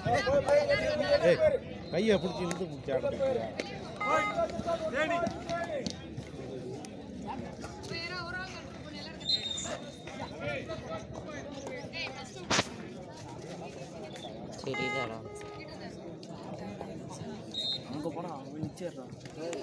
ஏய் கையை பிடிச்சி இழுத்து பிடிச்சி ஆடுறியா சரிதாடா அங்க போனா அவன் நிச்சயிடுறான்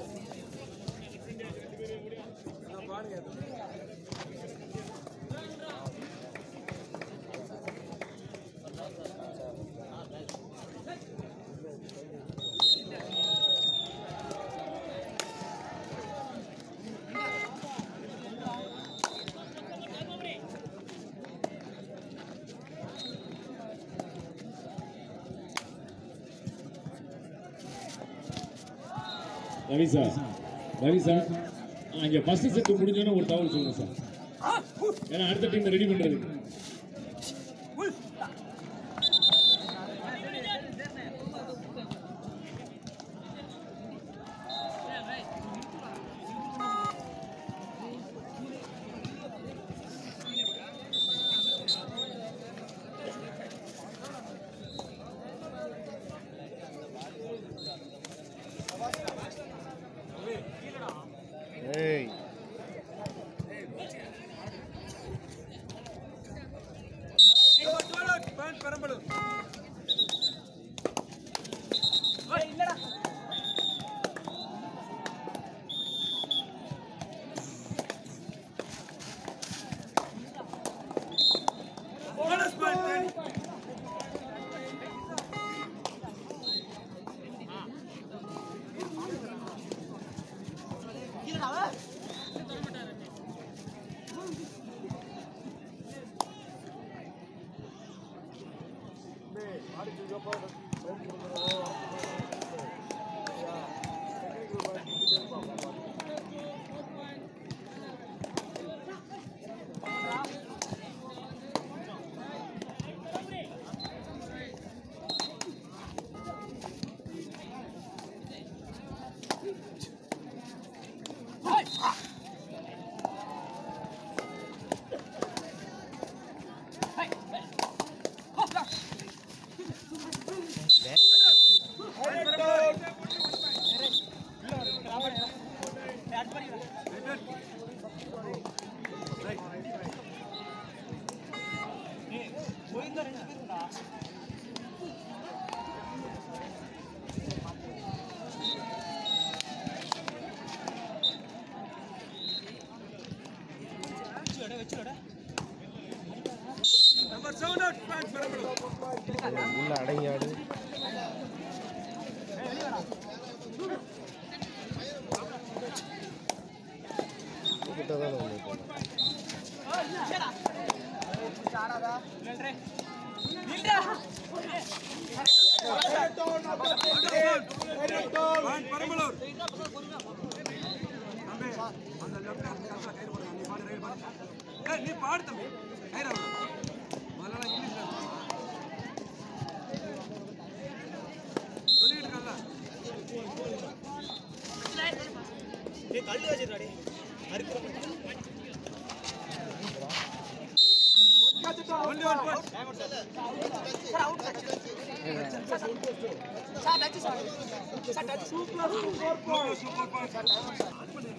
ரவி சார் ரவி சார் அங்கே ஃபர்ஸ்ட் செட் முடிஞ்சோன்னே ஒரு தகவல் சொல்லுங்க சார் ஏன்னா அடுத்த டீம் ரெடி பண்றதுக்கு ஏய் உள்ள அடங்கி ஆடு கிட்ட தானே வந்து நீ பாடு தம்பி கைரா முதல்ல இங்கிலீஷ்ல சொல்லிட்டு இருக்கல only one point super super point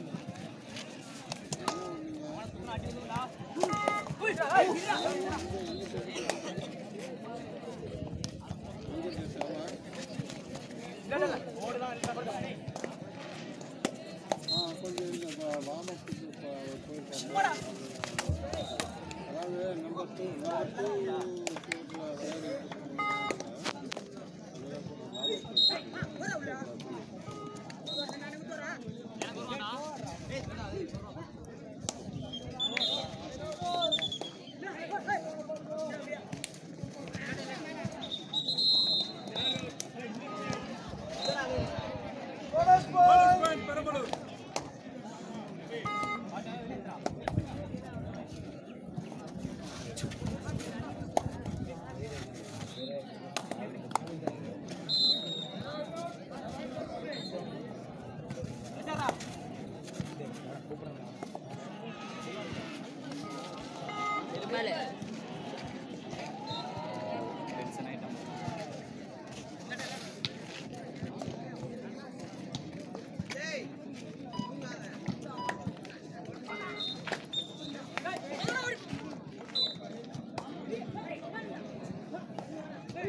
Hey,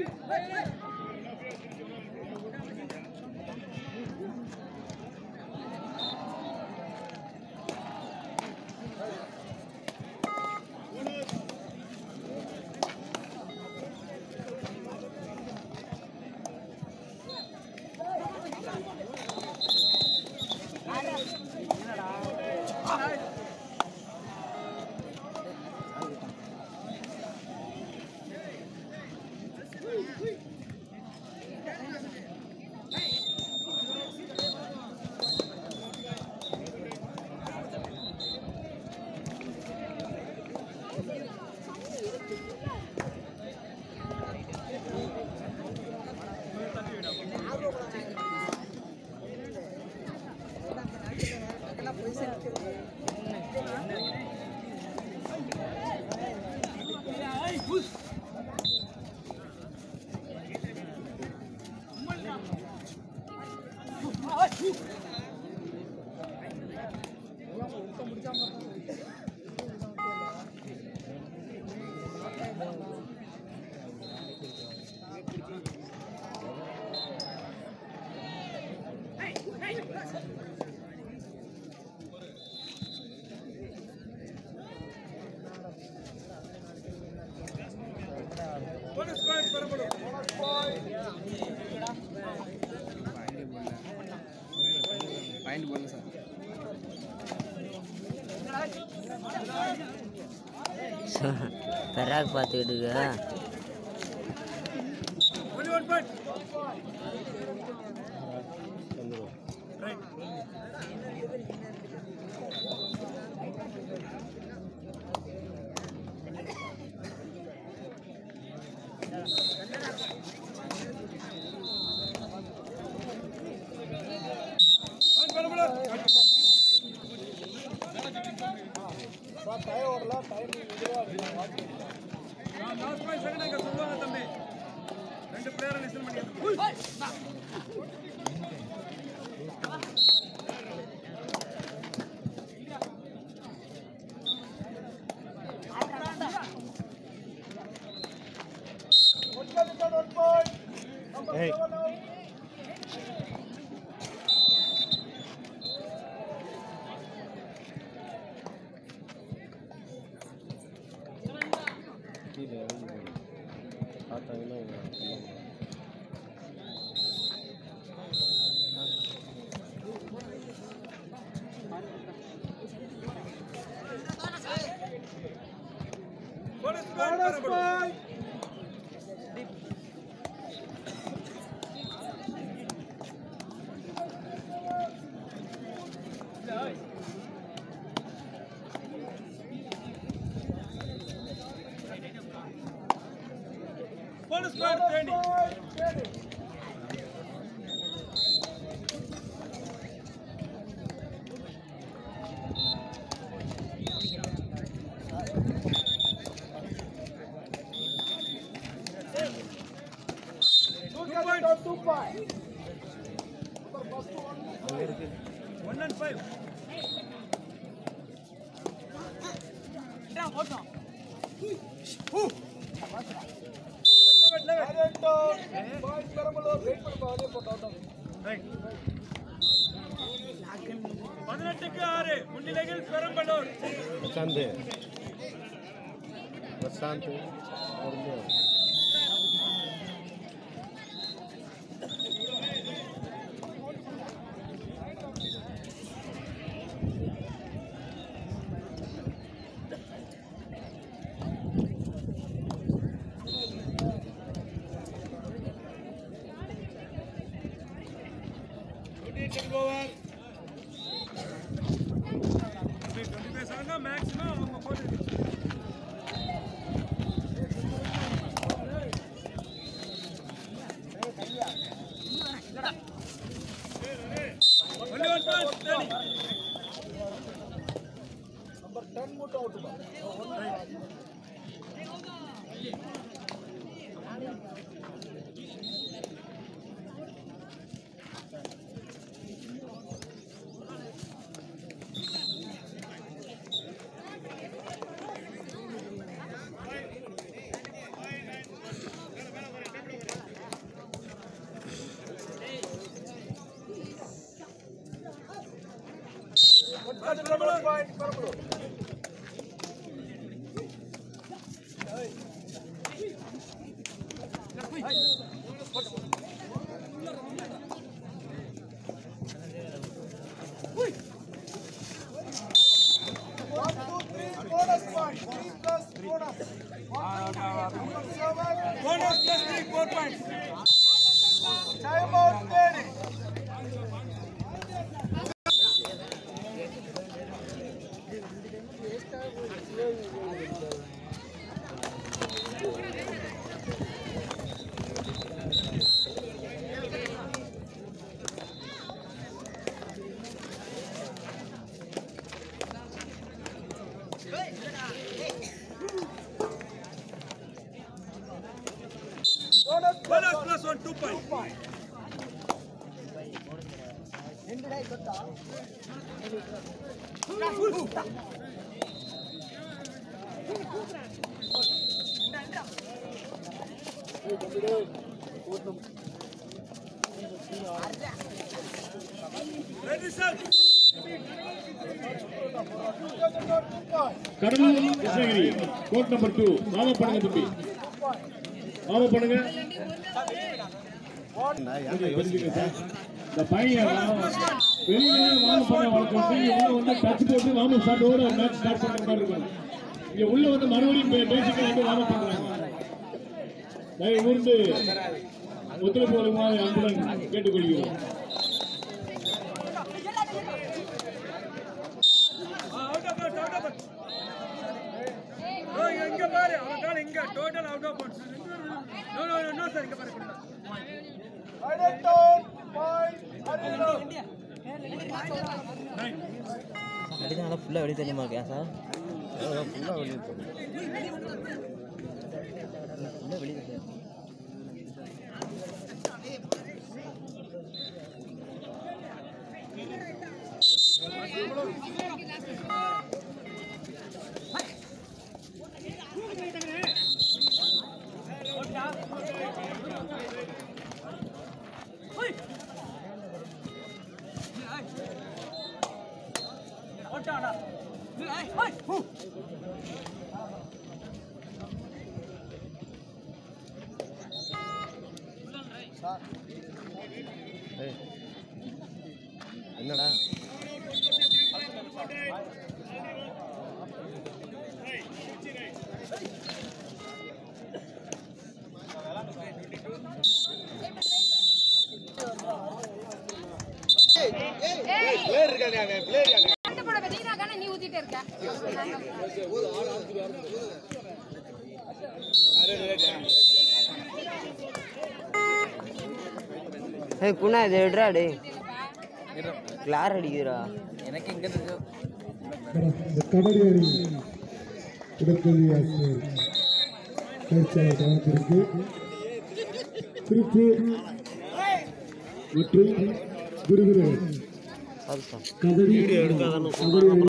bonus point பெறப்படும் பாயிண்ட் போடல சார் பெராக் பார்த்துக்கிட்டுக்க ஒன்லி ஒன் பாயிண்ட் வந்துடும் ரைட் பாயிண்ட் பெறப்படும் லாஸ்ட் பாயிண்ட் செகண்ட் அங்க சொல்லுவாங்க தம்பி ரெண்டு பிளேயரை லிசன் பண்ணி ஏய் கீழே இறங்கி போகணும். பார்த்தாங்கன்னா இவங்க சொல்லுவாங்க. போனஸ் பாயிண்ட் பெறப்படும் bonus point Theni two point அங்கே இருக்கு ஒன் அண்ட் ஃபைவ் பதினெட்டுக்கு ஆறு முன்னிலையில் பெரம்பலூர் பிரசாந்த் பிரசாந்த் பொறுமையா இரு. Over twenty five seven maximum அவங்க போட்டு only one point Theni Bonus plus three, four points. Bonus plus one, two points. Ready, sir? Cuddalore Krishnagiri code number two மாமா பண்ணுங்க தம்பி மாமா பண்ணுங்க கொஞ்சம் தெரிஞ்சுக்க சார். இந்த பையன் வெளியில வாம பண்ண வழக்கம் வந்து இங்க உள்ள வந்து டச் போட்டு வாம ஸ்டார்ட்டோட மேட்ச் ஸ்டார்ட் பண்ற மாதிரி இருக்கும் இங்க உள்ள வந்து மறுபடியும் பேசிக்க வந்து வாம பண்றாங்க தயவு கூர்ந்து ஒத்துழைப்பு வழங்குமாறு அன்புடன் கேட்டுக்கொள்கிறோம் Out of bounds, out of bounds. No, இங்க பாரு அவன் கால் இங்க total out of bounds no no no sir இங்க பாரு அடிச்சா ஃபுல்லாக வெளியே தெரியுமா இருக்கேன் சார் ஃபுல்லாக வெளியே போகுது ஃபுல்லாக வெளியே தெரியும் ஏய் என்னடா கண்டு போட வெடினா தானே நீ ஊத்திட்டே இருக்க ஏய் குணா இது எடுறா டே கிளார் அடிக்கிறா எனக்கு இங்க இருக்கு இந்த கபடி அணி உடற்கல்வி ஆசிரியர் பயிற்சியாளர் கவனத்திற்கு திருப்பூர் மற்றும் விருதுநகர் அது சார் கபடி கபடி அணி